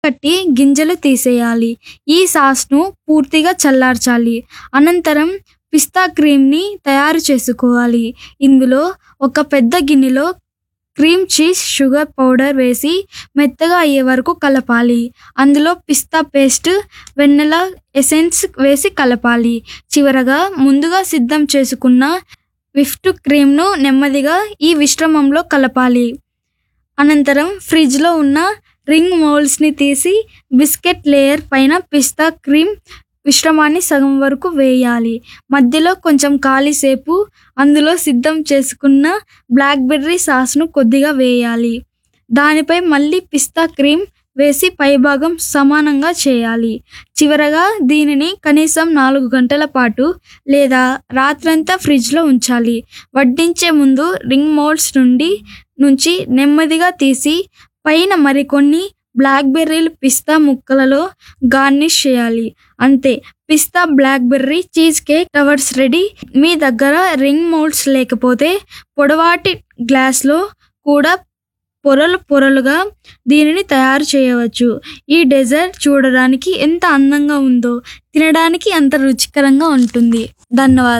కట్టి గింజలు తీసేయాలి ఈ సాస్ను పూర్తిగా చల్లార్చాలి అనంతరం పిస్తా క్రీమ్ని తయారు చేసుకోవాలి ఇందులో ఒక పెద్ద గిన్నెలో క్రీమ్ చీజ్ షుగర్ పౌడర్ వేసి మెత్తగా అయ్యే వరకు కలపాలి అందులో పిస్తా పేస్ట్ వెన్నెల ఎసెన్స్ వేసి కలపాలి చివరగా ముందుగా సిద్ధం చేసుకున్న విఫ్ట్ క్రీమ్ను నెమ్మదిగా ఈ మిశ్రమంలో కలపాలి అనంతరం ఫ్రిడ్జ్లో ఉన్న రింగ్ మౌల్స్ని తీసి బిస్కెట్ లేయర్ పైన పిస్తా క్రీమ్ మిశ్రమాన్ని సగం వరకు వేయాలి మధ్యలో కొంచెం ఖాళీసేపు అందులో సిద్ధం చేసుకున్న బ్లాక్బెర్రీ సాస్ను కొద్దిగా వేయాలి దానిపై మళ్ళీ పిస్తా క్రీమ్ వేసి పైభాగం సమానంగా చేయాలి చివరగా దీనిని కనీసం నాలుగు గంటల పాటు లేదా రాత్రంతా ఫ్రిడ్జ్లో ఉంచాలి వడ్డించే ముందు రింగ్ మౌల్డ్స్ నుండి నుంచి నెమ్మదిగా తీసి పైన మరికొన్ని బ్లాక్బెర్రీలు పిస్తా ముక్కలలో గార్నిష్ చేయాలి అంతే pista blackberry cheese cake towers ready మీ దగ్గర రింగ్ మౌల్డ్స్ లేకపోతే పొడవాటి గ్లాస్లో కూడా పొరలు పొరలుగా దీనిని తయారు చేయవచ్చు ఈ డెజర్ట్ చూడడానికి ఎంత అందంగా ఉందో తినడానికి అంత రుచికరంగా ఉంటుంది ధన్యవాదాలు